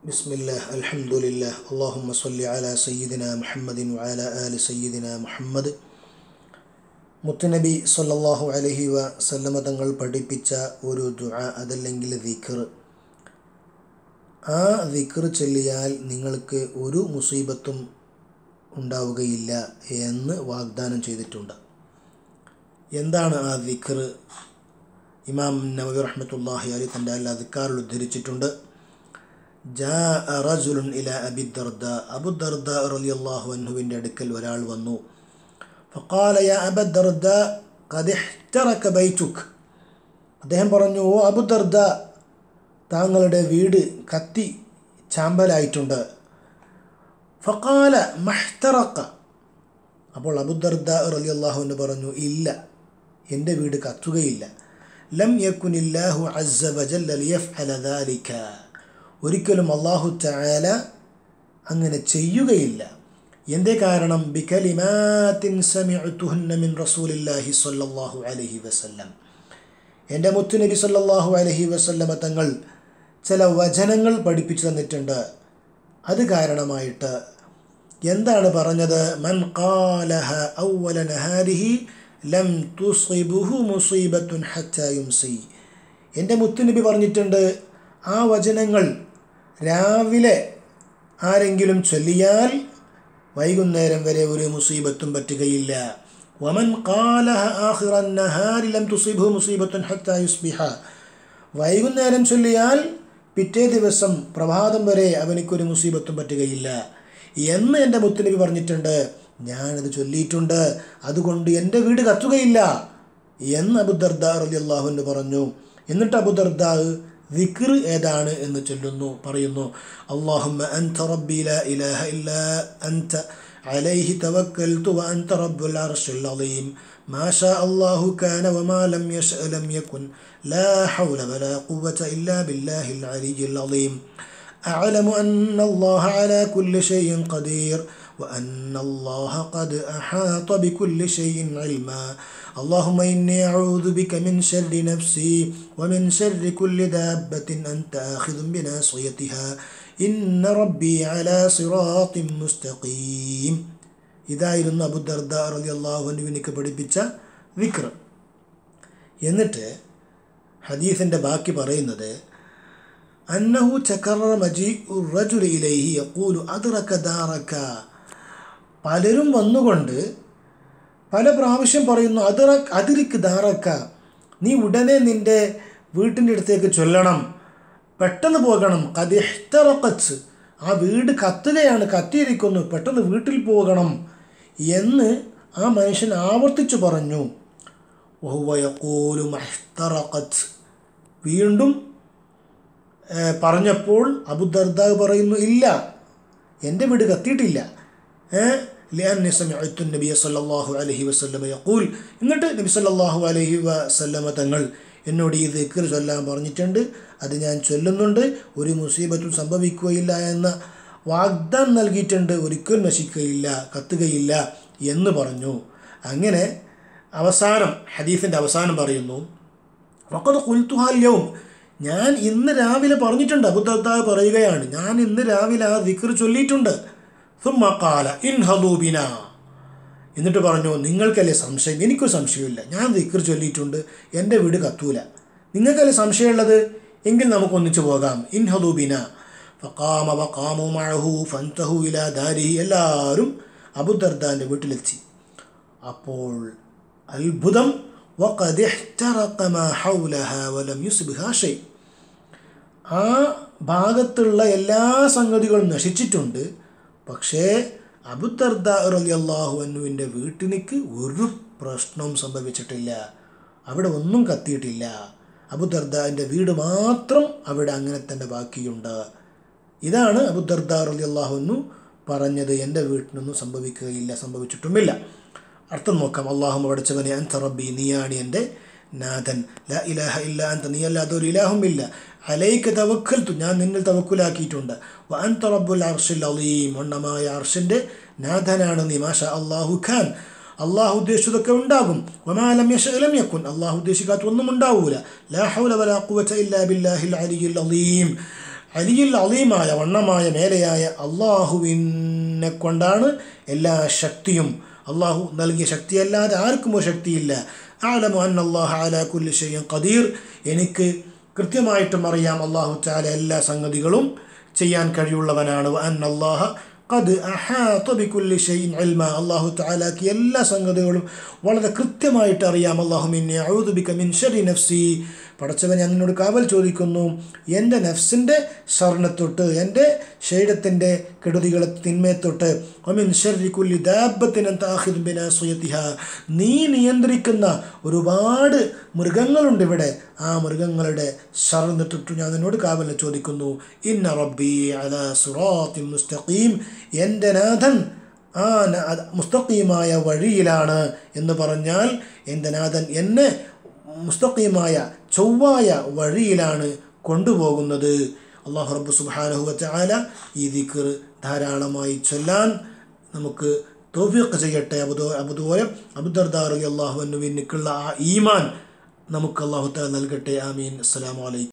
بسم الله الحمد لله اللهم صل على سيدنا محمد وعلى آل سيدنا محمد മുത്തുനബി സല്ലല്ലാഹു അലൈഹി വസല്ലമ തങ്ങൾ പഠിപ്പിച്ച ഒരു ദുആ അതല്ലെങ്കിൽ ദിക്ർ ആ ദിക്ർ ചൊല്ലിയാൽ നിങ്ങൾക്ക് ഒരു മുസീബത്തും ഉണ്ടാവുകയില്ല എന്ന് വാഗ്ദാനം ചെയ്തിട്ടുണ്ട് എന്താണ് ആ ദിക്ർ ഇമാം നബി റഹ്മത്തുള്ളാഹി അലി തൻ്റെ അല്ല ദിക്കാറിൽ ഉദ്ധരിച്ചിട്ടുണ്ട് ജാ റജുലുൻ ഇല അബിദർദ അബുദർദ റളിയല്ലാഹു അൻഹുവിൻ്റെ അടുക്കൽ ഒരാൾ വന്നു ഫഖാല യാ അബദ്ദർദ ഖദ് ഇഹ്തറക ബൈതുക് അദ്ദേഹം പറഞ്ഞു ഓ അബുദർദ താങ്കളുടെ വീട് കത്തി ചാമ്പലായിട്ടുണ്ട് ഫഖാല മഹ്തറക്ക അപ്പോൾ അബുദർദ റളിയല്ലാഹു പറഞ്ഞു ഇല്ല എൻ്റെ വീട് കത്തുകയില്ല ലം യക്കുനില്ലാഹു അസ്സ വജല്ല ലിയഫ്അല ദാലിക ഒരിക്കലും അള്ളാഹു തആല അങ്ങനെ ചെയ്യുകയില്ല എന്തേ കാരണം ബികലിമാത്തിൻ സമിഅതുഹുന്ന മിൻ റസൂലില്ലാഹി സ്വല്ലല്ലാഹു അലൈഹി വസല്ലം എൻ്റെ മുത്തുനബി സല്ലല്ലാഹു അലൈഹി വസല്ലമ തങ്ങൾ ചില വചനങ്ങൾ പഠിപ്പിച്ചു തന്നിട്ടുണ്ട് അത് കാരണമായിട്ട് എന്താണ് പറഞ്ഞത് മൻ ഖാലഹ ഔവല നഹാരിഹി ലം തുസിബുഹു മുസീബത്തുൻ ഹത്താ യുംസി എൻ്റെ മുത്തുനബി പറഞ്ഞിട്ടുണ്ട് ആ വചനങ്ങൾ രാവിലെ ആരെങ്കിലും ചൊല്ലിയാൽ വൈകുന്നേരം വരെ ഒരു മുസീബത്തും പറ്റുകയില്ല വമൻ ഖാലഹ ആഖിറ നഹാരി ലം തുസിബുഹു മുസീബത്തുൻ ഹത്താ യുസ്ബിഹ വൈകുന്നേരം ചൊല്ലിയാൽ പിറ്റേ ദിവസം പ്രഭാതം വരെ അവനിക്കൊരു മുസീബത്തും പറ്റുകയില്ല എന്ന് എൻ്റെ മുത്തുനബി പറഞ്ഞിട്ടുണ്ട് ഞാനത് ചൊല്ലിയിട്ടുണ്ട് അതുകൊണ്ട് എൻ്റെ വീട് കത്തുകയില്ല എന്ന് അബുദർദ റലി അള്ളാഹുവിന് പറഞ്ഞു എന്നിട്ട് അബുദർദ ദിക്ർ ഏതാണ് എന്ന് ചൊല്ലുന്നു പറയുന്നു അള്ളാഹുമ്മ അൻത റബ്ബി ലാ ഇലാഹ ഇല്ലാ അൻത عليه توكلت وأنت رب العرش العظيم ما شاء الله كان وما لم يشأ لم يكن لا حول ولا قوة إلا بالله العلي العظيم أعلم أن الله على كل شيء قدير وأن الله قد أحاط بكل شيء علما اللهم إني أعوذ بك من شر نفسي ومن شر كل دابة أنت آخذ بناصيتها إن ربي على صراط مستقيم ഇതായിരുന്നു അബുദർദ റലി അള്ളാഹുവിനിക്ക് പഠിപ്പിച്ച വിക്ര എന്നിട്ട് ഹദീസിൻ്റെ ബാക്കി പറയുന്നത് അന്നഹു ചക്കറ മജി റജുൽ ഇലൈഹി യഖൂലു അദ്റക ദാറക പലരും വന്നുകൊണ്ട് പല പ്രാവശ്യം പറയുന്നു അതിറ അതിരിക്ക് ദാറക്ക നീ ഉടനെ നിൻ്റെ വീട്ടിൻ്റെ അടുത്തേക്ക് ചൊല്ലണം പെട്ടെന്ന് പോകണം കതിഹ്തറക്കച്ച് ആ വീട് കത്തുകയാണ് കത്തിയിരിക്കുന്നു പെട്ടെന്ന് വീട്ടിൽ പോകണം എന്ന് ആ മനുഷ്യൻ ആവർത്തിച്ചു പറഞ്ഞു ഓഹുവയക്കോലു മഹ്തറക്കച്ച് വീണ്ടും പറഞ്ഞപ്പോൾ അബുദർദാവ് പറയുന്നു ഇല്ല എൻ്റെ വീട് കത്തിയിട്ടില്ല لأني سمعت النبي صلى الله عليه وسلم يقول എന്നിട്ട് നബി സല്ലല്ലാഹു അലൈഹി വസല്ലമ തങ്ങൾ എന്നോട് ഈ ദിക്ർ ചൊല്ലാൻ പറഞ്ഞിട്ടുണ്ട് അത് ഞാൻ ചൊല്ലുന്നുണ്ട് ഒരു മുസീബത്തും സംഭവിക്കുകയില്ല എന്ന വാഗ്ദാനം നൽകിയിട്ടുണ്ട് ഒരിക്കലും നശിക്കുകയില്ല കത്തുകയില്ല എന്ന് പറഞ്ഞു അങ്ങനെ അവസാനം ഹദീസിൻ്റെ അവസാനം പറയുന്നു വക്കത് കുൽത്തുഹാല്യവും ഞാൻ ഇന്ന് രാവിലെ പറഞ്ഞിട്ടുണ്ട് അബുദാവ് പറയുകയാണ് ഞാൻ ഇന്ന് രാവിലെ ആ ദിക്ർ ചൊല്ലിയിട്ടുണ്ട് സുമ്മക്കാല ഇൻഹദൂബിന എന്നിട്ട് പറഞ്ഞു നിങ്ങൾക്കല്ലേ സംശയം എനിക്കൊരു സംശയമില്ല ഞാൻ ദിക്ർ ചൊല്ലിയിട്ടുണ്ട് എൻ്റെ വീട് കത്തൂല നിങ്ങൾക്കല്ലേ സംശയമുള്ളത് എങ്കിൽ നമുക്ക് ഒന്നിച്ചു പോകാം ഇൻഹദൂബിന ഫക്കാമ വക്കാമു മഴഹു ഫൻതഹു ഇല ദാരിഹി എല്ലാവരും അബുദർദാൻ്റെ വീട്ടിലെത്തി അപ്പോൾ അത്ഭുതം ആ ഭാഗത്തുള്ള എല്ലാ സംഗതികളും നശിച്ചിട്ടുണ്ട് പക്ഷേ അബുദർദ അലി അള്ളാഹു അന്നുവിൻ്റെ വീട്ടിലേക്ക് ഒരു പ്രശ്നവും സംഭവിച്ചിട്ടില്ല അവിടെ ഒന്നും കത്തിയിട്ടില്ല അബുദർദാൻ്റെ വീട് മാത്രം അവിടെ അങ്ങനെ തന്നെ ബാക്കിയുണ്ട് ഇതാണ് അബുദർദ അലി അള്ളാഹുന്നു പറഞ്ഞത് എൻ്റെ വീട്ടിനൊന്നും സംഭവിക്കുകയില്ല സംഭവിച്ചിട്ടുമില്ല അർത്ഥം നോക്കാം അള്ളാഹു പഠിച്ചവനെ അൻത റബ്ബി നീയാണ് എൻ്റെ നാഥൻ ല ഇലാഹ ഇല്ല അന്ത നീ അല്ലാതെ ഒരു ഇലാഹുമില്ല അലൈക്ക് തവക്കൽത്തു ഞാൻ നിന്നിൽ തവക്കുലാക്കിയിട്ടുണ്ട് വ അൻത റബ്ബുൽ അർഷിൽ അലീം ഒണ്ണമായ അർഷിൻ്റെ നാഥനാണ് നീ മാഷ അള്ളാഹു ഖാൻ അള്ളാഹു ഉദ്ദേശിച്ചതൊക്കെ ഉണ്ടാകും വമാലം യശലം യക്കുൻ അള്ളാഹു ഉദ്ദേശിക്കാത്ത ഒന്നും ഉണ്ടാവൂല ലാ ഹൗല വലാ ഖുവത ഇല്ലാ ബില്ലാഹിൽ അലിയിൽ അലീം അലിയിൽ അലീമായ വണ്ണമായ മേലെയായ അള്ളാഹുവിനെ കൊണ്ടാണ് എല്ലാ ശക്തിയും അള്ളാഹു നൽകിയ ശക്തിയല്ലാതെ ആർക്കും ഒരു ശക്തിയില്ല ആലമു അൻ അള്ളാഹു അലാ കുല്ലി ഷൈഇൻ ഖദീർ എനിക്ക് കൃത്യമായിട്ടും അറിയാം അള്ളാഹു താല എല്ലാ സംഗതികളും ചെയ്യാൻ കഴിവുള്ളവനാണ് അൻ അള്ളാഹ ഖദ് അഹാത ബികുല്ലി ഷൈഇൻ ഇൽമ അല്ലാഹു തആലാക്ക് എല്ലാ സംഗതികളും വളരെ കൃത്യമായിട്ട് അറിയാം അല്ലാഹു മിന്നി അഊദു ബിക മിൻ ശർരി നഫ്സി പടച്ചവൻ ഞാൻ നിന്നോട് കാവൽ ചോദിക്കുന്നു എൻ്റെ നഫ്സിൻ്റെ ശരണത്തൊട്ട് എൻ്റെ ശരീരത്തിൻ്റെ കെടുതികളെ തിന്മയെ തൊട്ട് ഒമിൻ ഷർരി കുല്ലി ദാബത്തിനും താഹിദും ബിനാസുയത്തിഹ നീ നിയന്ത്രിക്കുന്ന ഒരുപാട് മൃഗങ്ങളുണ്ട് ഇവിടെ ആ മൃഗങ്ങളുടെ ശരണ തൊട്ട് ഞാൻ നിന്നോട് കാവൽ ചോദിക്കുന്നു ഇന്ന റബ്ബി അല സുറാത്തിൻ മുസ്തഖീം എൻ്റെ നാഥൻ ആ ന- അത് മുസ്തഖീമായ വഴിയിലാണ് എന്ന് പറഞ്ഞാൽ എൻ്റെ നാഥൻ എന്നെ മുസ്തഖീമായ ചൊവ്വായ വഴിയിലാണ് കൊണ്ടുപോകുന്നത് അള്ളാഹു റബ്ബ് സുബ്ഹാനഹു വതആല ഈ ദിക്ർ ധാരാളമായി ചൊല്ലാൻ നമുക്ക് തോഫീഖ് ചെയ്യട്ടെ അബുദോ അബുദോയം അബുദർദാർ അള്ളാഹു അനുവിനിക്കുള്ള ആ ഈമാൻ നമുക്ക് അള്ളാഹു താല നൽകട്ടെ ആമീൻ അസ്സലാമു അലൈക്കും